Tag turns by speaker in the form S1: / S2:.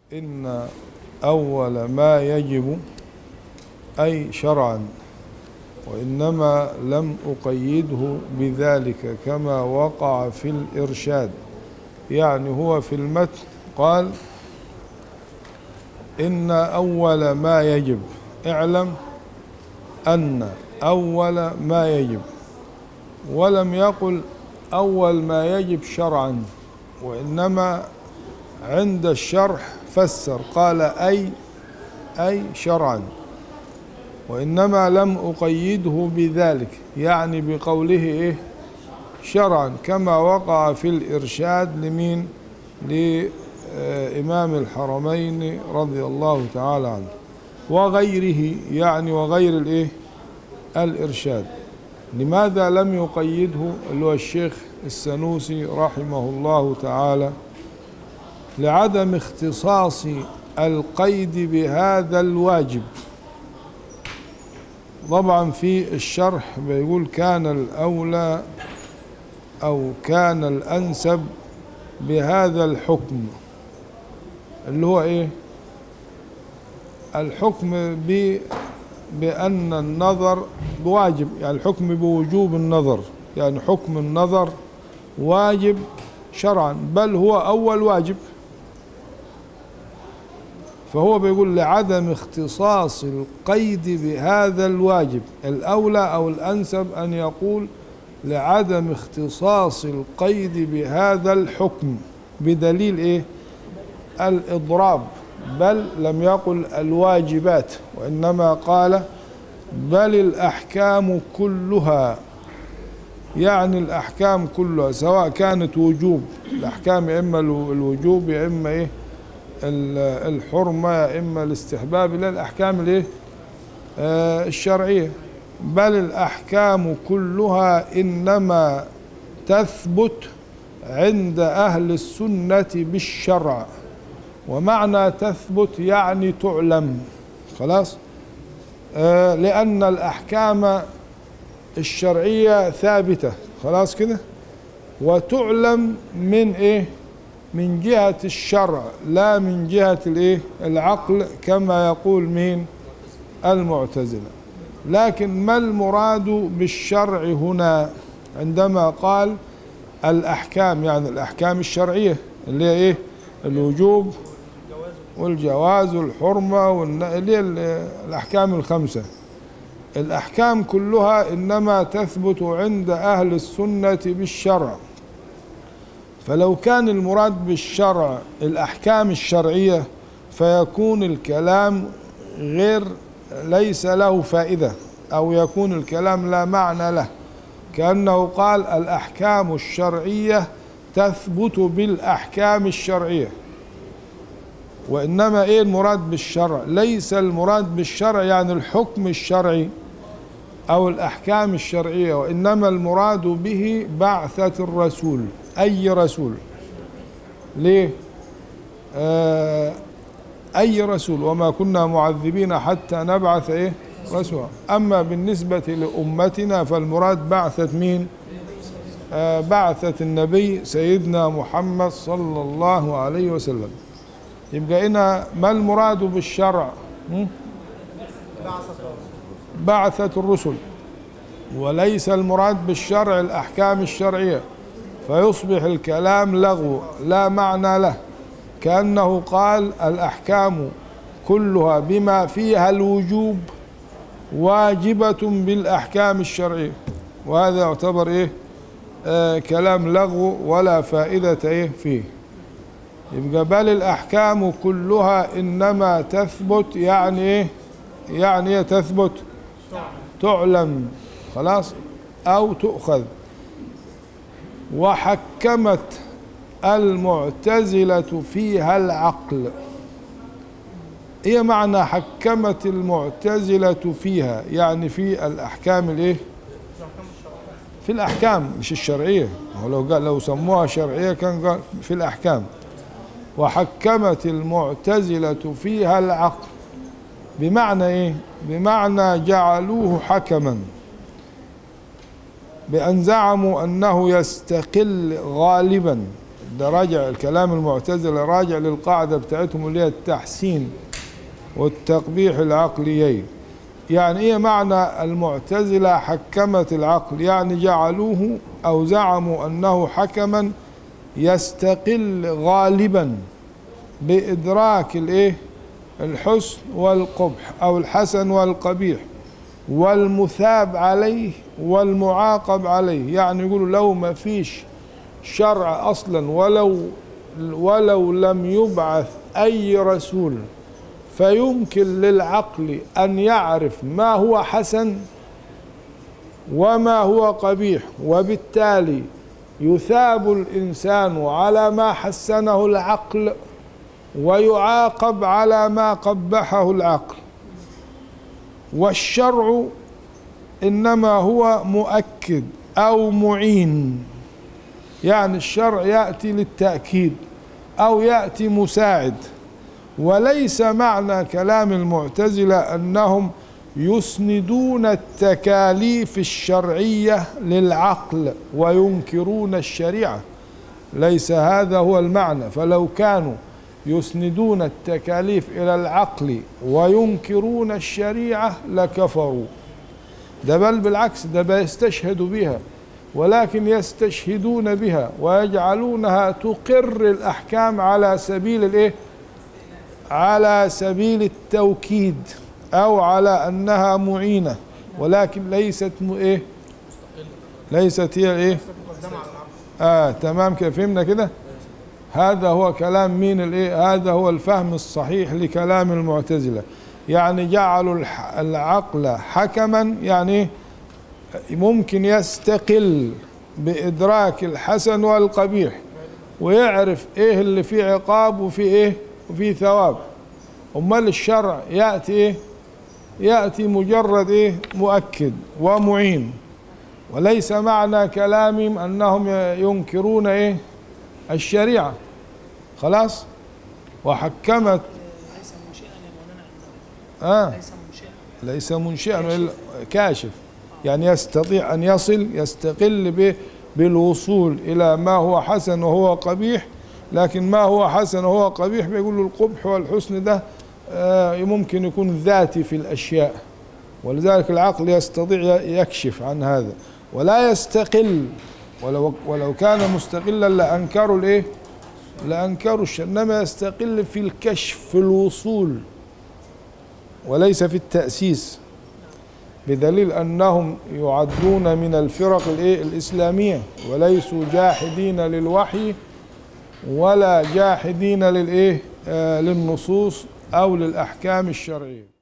S1: إن أول ما يجب أي شرعا وإنما لم أقيده بذلك كما وقع في الإرشاد يعني هو في المتن قال إن أول ما يجب اعلم أن أول ما يجب ولم يقل أول ما يجب شرعا وإنما عند الشرح فسر قال أي أي شرعا وإنما لم أقيده بذلك يعني بقوله إيه شرعا كما وقع في الإرشاد لمين لإمام الحرمين رضي الله تعالى عنه وغيره يعني وغير الإيه الإرشاد لماذا لم يقيده اللي هو الشيخ السنوسي رحمه الله تعالى لعدم اختصاص القيد بهذا الواجب طبعا في الشرح بيقول كان الأولى أو كان الأنسب بهذا الحكم اللي هو إيه الحكم ب بأن النظر بواجب يعني الحكم بوجوب النظر يعني حكم النظر واجب شرعا بل هو أول واجب فهو بيقول لعدم اختصاص القيد بهذا الواجب الأولى أو الأنسب أن يقول لعدم اختصاص القيد بهذا الحكم بدليل إيه الإضراب بل لم يقل الواجبات وإنما قال بل الأحكام كلها يعني الأحكام كلها سواء كانت وجوب الأحكام إما الوجوب إما إيه الحرمة إما الاستحباب لا الأحكام الإيه آه الشرعية بل الأحكام كلها إنما تثبت عند أهل السنة بالشرع ومعنى تثبت يعني تعلم خلاص آه لأن الأحكام الشرعية ثابتة خلاص كده وتعلم من إيه من جهة الشرع لا من جهة الإيه العقل كما يقول مين المعتزلة لكن ما المراد بالشرع هنا عندما قال الأحكام يعني الأحكام الشرعية اللي هي إيه الوجوب والجواز والحرمة واللي هي الأحكام الخمسة الأحكام كلها إنما تثبت عند أهل السنة بالشرع فلو كان المراد بالشرع الأحكام الشرعية فيكون الكلام غير ليس له فائدة أو يكون الكلام لا معنى له كأنه قال الأحكام الشرعية تثبت بالأحكام الشرعية وإنما إيه المراد بالشرع ليس المراد بالشرع يعني الحكم الشرعي أو الأحكام الشرعية وإنما المراد به بعثة الرسول أي رسول ليه آه أي رسول وما كنا معذبين حتى نبعث إيه رسولا أما بالنسبة لأمتنا فالمراد بعثة مين آه بعثة النبي سيدنا محمد صلى الله عليه وسلم يبقى هنا ما المراد بالشرع بعثة الرسل وليس المراد بالشرع الأحكام الشرعية فيصبح الكلام لغو لا معنى له كأنه قال الأحكام كلها بما فيها الوجوب واجبة بالأحكام الشرعية وهذا يعتبر إيه آه كلام لغو ولا فائدة إيه فيه يبقى بل الأحكام كلها إنما تثبت يعني إيه يعني إيه تثبت تعلم خلاص أو تؤخذ وحكمت المعتزلة فيها العقل هي معنى حكمت المعتزلة فيها يعني في الأحكام الإيه في الأحكام مش الشرعية هو لو قال لو سموها شرعية كان قال في الأحكام وحكمت المعتزلة فيها العقل بمعنى إيه بمعنى جعلوه حكما بأن زعموا أنه يستقل غالبا ده راجع الكلام المعتزلة راجع للقاعدة بتاعتهم اللي هي التحسين والتقبيح العقليين يعني ايه معنى المعتزلة حكمت العقل يعني جعلوه او زعموا انه حكما يستقل غالبا بادراك الايه الحسن والقبح او الحسن والقبيح والمثاب عليه والمعاقب عليه يعني يقولوا لو ما فيش شرع اصلا ولو ولو لم يبعث اي رسول فيمكن للعقل ان يعرف ما هو حسن وما هو قبيح وبالتالي يثاب الانسان على ما حسنه العقل ويعاقب على ما قبحه العقل والشرع انما هو مؤكد او معين يعني الشرع ياتي للتاكيد او ياتي مساعد وليس معنى كلام المعتزله انهم يسندون التكاليف الشرعيه للعقل وينكرون الشريعه ليس هذا هو المعنى فلو كانوا يسندون التكاليف الى العقل وينكرون الشريعه لكفروا ده بل بالعكس ده بيستشهدوا بها ولكن يستشهدون بها ويجعلونها تقر الاحكام على سبيل الايه على سبيل التوكيد او على انها معينه ولكن ليست م... ايه ليست هي ايه اه تمام كده فهمنا كده هذا هو كلام مين الايه هذا هو الفهم الصحيح لكلام المعتزله يعني جعلوا الح... العقل حكما يعني ممكن يستقل بادراك الحسن والقبيح ويعرف ايه اللي فيه عقاب وفي ايه وفي ثواب امال الشرع ياتي ايه ياتي مجرد ايه مؤكد ومعين وليس معنى كلامهم انهم ينكرون ايه الشريعه خلاص وحكمت
S2: ليس منشئا يا مولانا
S1: اه
S2: ليس منشئا
S1: ليس منشئا إلا كاشف يعني يستطيع ان يصل يستقل به بالوصول الى ما هو حسن وهو قبيح لكن ما هو حسن وهو قبيح بيقول له القبح والحسن ده آه، ممكن يكون ذاتي في الاشياء ولذلك العقل يستطيع يكشف عن هذا ولا يستقل ولو ولو كان مستقلا لانكروا الايه؟ لانكروا الشر انما يستقل في الكشف في الوصول وليس في التاسيس بدليل انهم يعدون من الفرق الايه الاسلاميه وليسوا جاحدين للوحي ولا جاحدين للايه آه للنصوص او للاحكام الشرعيه